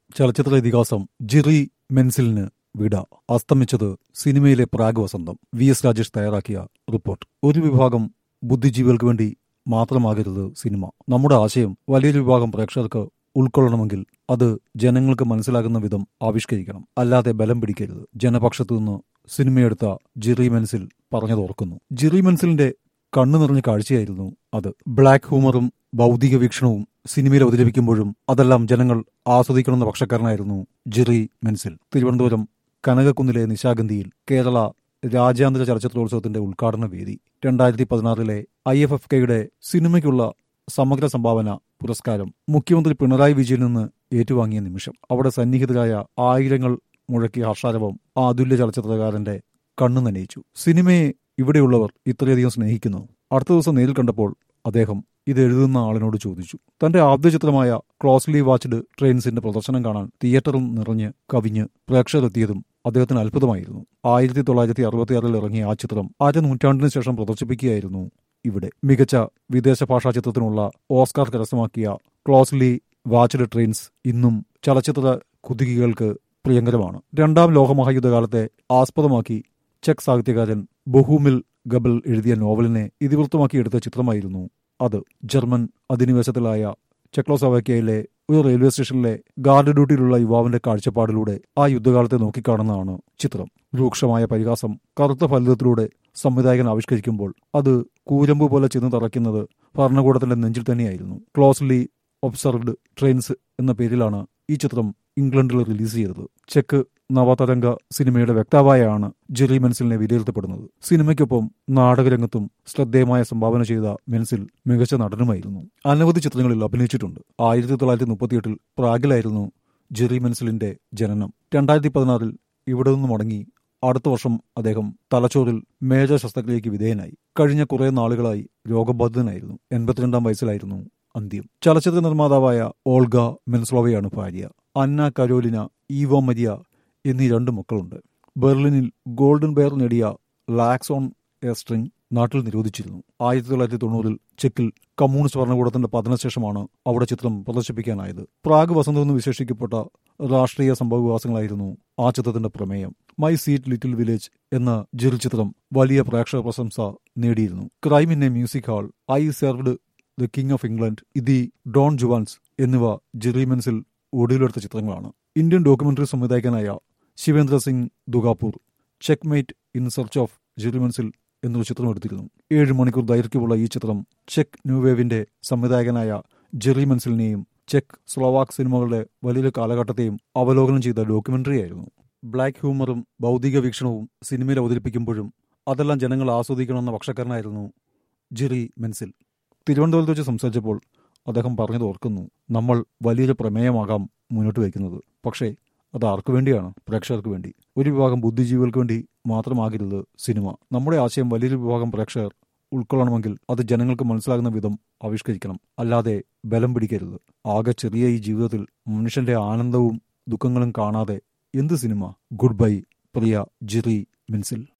ചലച്ചിത്ര ഇതിഹാസം ജിറി മെൻസിലിന് വിട അസ്തമിച്ചത് സിനിമയിലെ പ്രാഗ് വസന്തം വി എസ് രാജേഷ് തയ്യാറാക്കിയ റിപ്പോർട്ട് ഒരു വിഭാഗം ബുദ്ധിജീവികൾക്ക് വേണ്ടി മാത്രമാകരുത് സിനിമ നമ്മുടെ ആശയം വലിയൊരു വിഭാഗം പ്രേക്ഷകർക്ക് ഉൾക്കൊള്ളണമെങ്കിൽ അത് ജനങ്ങൾക്ക് മനസ്സിലാകുന്ന വിധം ആവിഷ്കരിക്കണം അല്ലാതെ ബലം പിടിക്കരുത് ജനപക്ഷത്തു നിന്ന് സിനിമയെടുത്ത ജിറി മെൻസിൽ പറഞ്ഞതോർക്കുന്നു ജിറി മെൻസിലിന്റെ കണ്ണു നിറഞ്ഞ കാഴ്ചയായിരുന്നു അത് ബ്ലാക്ക് ഹ്യൂമറും ഭൗതിക വീക്ഷണവും സിനിമയിൽ അവതരിപ്പിക്കുമ്പോഴും അതെല്ലാം ജനങ്ങൾ ആസ്വദിക്കണമെന്ന പക്ഷക്കാരനായിരുന്നു ജിറി മെൻസിൽ തിരുവനന്തപുരം കനകക്കുന്നിലെ നിശാഗന്ധിയിൽ കേരള രാജ്യാന്തര ചലച്ചിത്രോത്സവത്തിന്റെ ഉദ്ഘാടന വേദി രണ്ടായിരത്തി പതിനാറിലെ ഐ എഫ് എഫ് കെയുടെ സിനിമയ്ക്കുള്ള സമഗ്ര സംഭാവന പുരസ്കാരം മുഖ്യമന്ത്രി പിണറായി വിജയനിൽ നിന്ന് ഏറ്റുവാങ്ങിയ നിമിഷം അവിടെ സന്നിഹിതരായ ആയിരങ്ങൾ മുഴക്കിയ ഹർഷാരവം ആ അതുല്യ ചലച്ചിത്രകാരന്റെ കണ്ണു നനയിച്ചു സിനിമയെ ഇവിടെയുള്ളവർ ഇത്രയധികം സ്നേഹിക്കുന്നു അടുത്ത ദിവസം നേരിൽ കണ്ടപ്പോൾ അദ്ദേഹം ഇത് എഴുതുന്ന ആളിനോട് ചോദിച്ചു തന്റെ ആദ്യ ചിത്രമായ ക്ലോസ്ലി വാച്ച്ഡ് ട്രെയിൻസിന്റെ പ്രദർശനം കാണാൻ തിയേറ്ററും നിറഞ്ഞ് കവിഞ്ഞ് പ്രേക്ഷകരെത്തിയതും അദ്ദേഹത്തിന് അത്ഭുതമായിരുന്നു ആയിരത്തി തൊള്ളായിരത്തി അറുപത്തിയാറിൽ ഇറങ്ങിയ ആ ചിത്രം അര നൂറ്റാണ്ടിന് ശേഷം പ്രദർശിപ്പിക്കുകയായിരുന്നു ഇവിടെ മികച്ച വിദേശ ഭാഷാ ചിത്രത്തിനുള്ള ഓസ്കാർ കരസ്ഥമാക്കിയ ക്ലോസ്ലി വാച്ച്ഡ് ട്രെയിൻസ് ഇന്നും ചലച്ചിത്ര കുതികികൾക്ക് പ്രിയങ്കരമാണ് രണ്ടാം ലോകമഹായുദ്ധകാലത്തെ ആസ്പദമാക്കി ചെക്ക് സാഹിത്യകാരൻ ബഹൂമിൽ ഗബൽ എഴുതിയ നോവലിനെ ഇതിവൃത്തമാക്കി എടുത്ത ചിത്രമായിരുന്നു അത് ജർമ്മൻ അധിനിവേശത്തിലായ ചെക്ലോസ്ലോവാക്യയിലെ ഒരു റെയിൽവേ സ്റ്റേഷനിലെ ഗാർഡ് ഡ്യൂട്ടിയിലുള്ള യുവാവിന്റെ കാഴ്ചപ്പാടിലൂടെ ആ യുദ്ധകാലത്തെ നോക്കിക്കാണുന്നതാണ് ചിത്രം രൂക്ഷമായ പരിഹാസം കറുത്ത ഫലിതത്തിലൂടെ സംവിധായകൻ ആവിഷ്കരിക്കുമ്പോൾ അത് കൂരമ്പ് പോലെ ചെന്ന് തറയ്ക്കുന്നത് ഭരണകൂടത്തിന്റെ നെഞ്ചിൽ തന്നെയായിരുന്നു ക്ലോസ്ലി ഒബ്സർവ്ഡ് ട്രെയിൻസ് എന്ന പേരിലാണ് ഈ ചിത്രം ഇംഗ്ലണ്ടിൽ റിലീസ് ചെയ്തത് ചെക്ക് നവതരംഗ സിനിമയുടെ വ്യക്താവായാണ് ജെറി മെൻസിലിനെ വിലയിരുത്തപ്പെടുന്നത് സിനിമയ്ക്കൊപ്പം നാടകരംഗത്തും ശ്രദ്ധേയമായ സംഭാവന ചെയ്ത മെൻസിൽ മികച്ച നടനുമായിരുന്നു അനവധി ചിത്രങ്ങളിൽ അഭിനയിച്ചിട്ടുണ്ട് ആയിരത്തി തൊള്ളായിരത്തി മുപ്പത്തിയെട്ടിൽ പ്രാഗിലായിരുന്നു ജെറി മെൻസിലിന്റെ ജനനം രണ്ടായിരത്തി പതിനാറിൽ ഇവിടെ നിന്ന് മടങ്ങി അടുത്ത വർഷം അദ്ദേഹം തലച്ചോറിൽ മേജർ ശസ്ത്രക്രിയയ്ക്ക് വിധേയനായി കഴിഞ്ഞ കുറെ നാളുകളായി രോഗബാധിതനായിരുന്നു എൺപത്തിരണ്ടാം വയസ്സിലായിരുന്നു അന്ത്യം ചലച്ചിത്ര നിർമ്മാതാവായ ഓൾഗ മെൻസ്ലോവയാണ് ഭാര്യ അന്ന കരോലിന ഈവോ മരിയ എന്നീ രണ്ട് മക്കളുണ്ട് ബെർലിനിൽ ഗോൾഡൻ ബെയർ നേടിയ ലാക്സോൺ എസ്ട്രിങ് നാട്ടിൽ നിരോധിച്ചിരുന്നു ആയിരത്തി തൊള്ളായിരത്തി തൊണ്ണൂറിൽ ചെക്കിൽ കമ്മ്യൂണിസ്റ്റ് ഭരണകൂടത്തിന്റെ പതനശേഷമാണ് അവിടെ ചിത്രം പ്രദർശിപ്പിക്കാനായത് പ്രാഗ് വസന്തം എന്ന് വിശേഷിക്കപ്പെട്ട രാഷ്ട്രീയ സംഭവവികാസങ്ങളായിരുന്നു ആ ചിത്രത്തിന്റെ പ്രമേയം മൈ സീറ്റ് ലിറ്റിൽ വില്ലേജ് എന്ന ജിൽ ചിത്രം വലിയ പ്രേക്ഷക പ്രശംസ നേടിയിരുന്നു crime in a music hall I served the king of England ഇതി ഡോൺ ജുവാൻസ് എന്നിവ ജിറിമെൻസിൽ ഒടുവിലെടുത്ത ചിത്രങ്ങളാണ് ഇന്ത്യൻ ഡോക്യുമെന്ററി സംവിധായകനായ ശിവേന്ദ്ര സിംഗ് ദുഗാപൂർ ചെക്ക് mate in search of Jiri Menzel എന്നൊരു ചിത്രം എടുത്തിരുന്നു ഏഴ് മണിക്കൂർ ദൈർഘ്യമുള്ള ഈ ചിത്രം ചെക്ക് ന്യൂവേവിന്റെ സംവിധായകനായ ജെറി മെൻസിലിനെയും ചെക്ക് സ്ലോവാക് സിനിമകളുടെ വലിയൊരു കാലഘട്ടത്തെയും അവലോകനം ചെയ്ത ഡോക്യുമെന്ററി ആയിരുന്നു ബ്ലാക്ക് ഹ്യൂമറും ഭൗതിക വീക്ഷണവും സിനിമയിൽ അവതരിപ്പിക്കുമ്പോഴും അതെല്ലാം ജനങ്ങൾ ആസ്വദിക്കണമെന്ന പക്ഷക്കാരനായിരുന്നു ജിറി മെൻസിൽ തിരുവനന്തപുരത്ത് വെച്ച് സംസാരിച്ചപ്പോൾ അദ്ദേഹം പറഞ്ഞത് ഓർക്കുന്നു നമ്മൾ വലിയൊരു പ്രമേയമാകാം മുന്നോട്ട് വയ്ക്കുന്നത് പക്ഷേ അത് ആർക്കു വേണ്ടിയാണ് പ്രേക്ഷകർക്ക് വേണ്ടി ഒരു വിഭാഗം ബുദ്ധിജീവികൾക്ക് വേണ്ടി മാത്രമാകരുത് സിനിമ നമ്മുടെ ആശയം വലിയൊരു വിഭാഗം പ്രേക്ഷകർ ഉൾക്കൊള്ളണമെങ്കിൽ അത് ജനങ്ങൾക്ക് മനസ്സിലാകുന്ന വിധം ആവിഷ്കരിക്കണം അല്ലാതെ ബലം പിടിക്കരുത് ആകെ ചെറിയ ഈ ജീവിതത്തിൽ മനുഷ്യന്റെ ആനന്ദവും ദുഃഖങ്ങളും കാണാതെ എന്ത് സിനിമ ഗുഡ് ബൈ പ്രിയ ജിറി മിൻസിൽ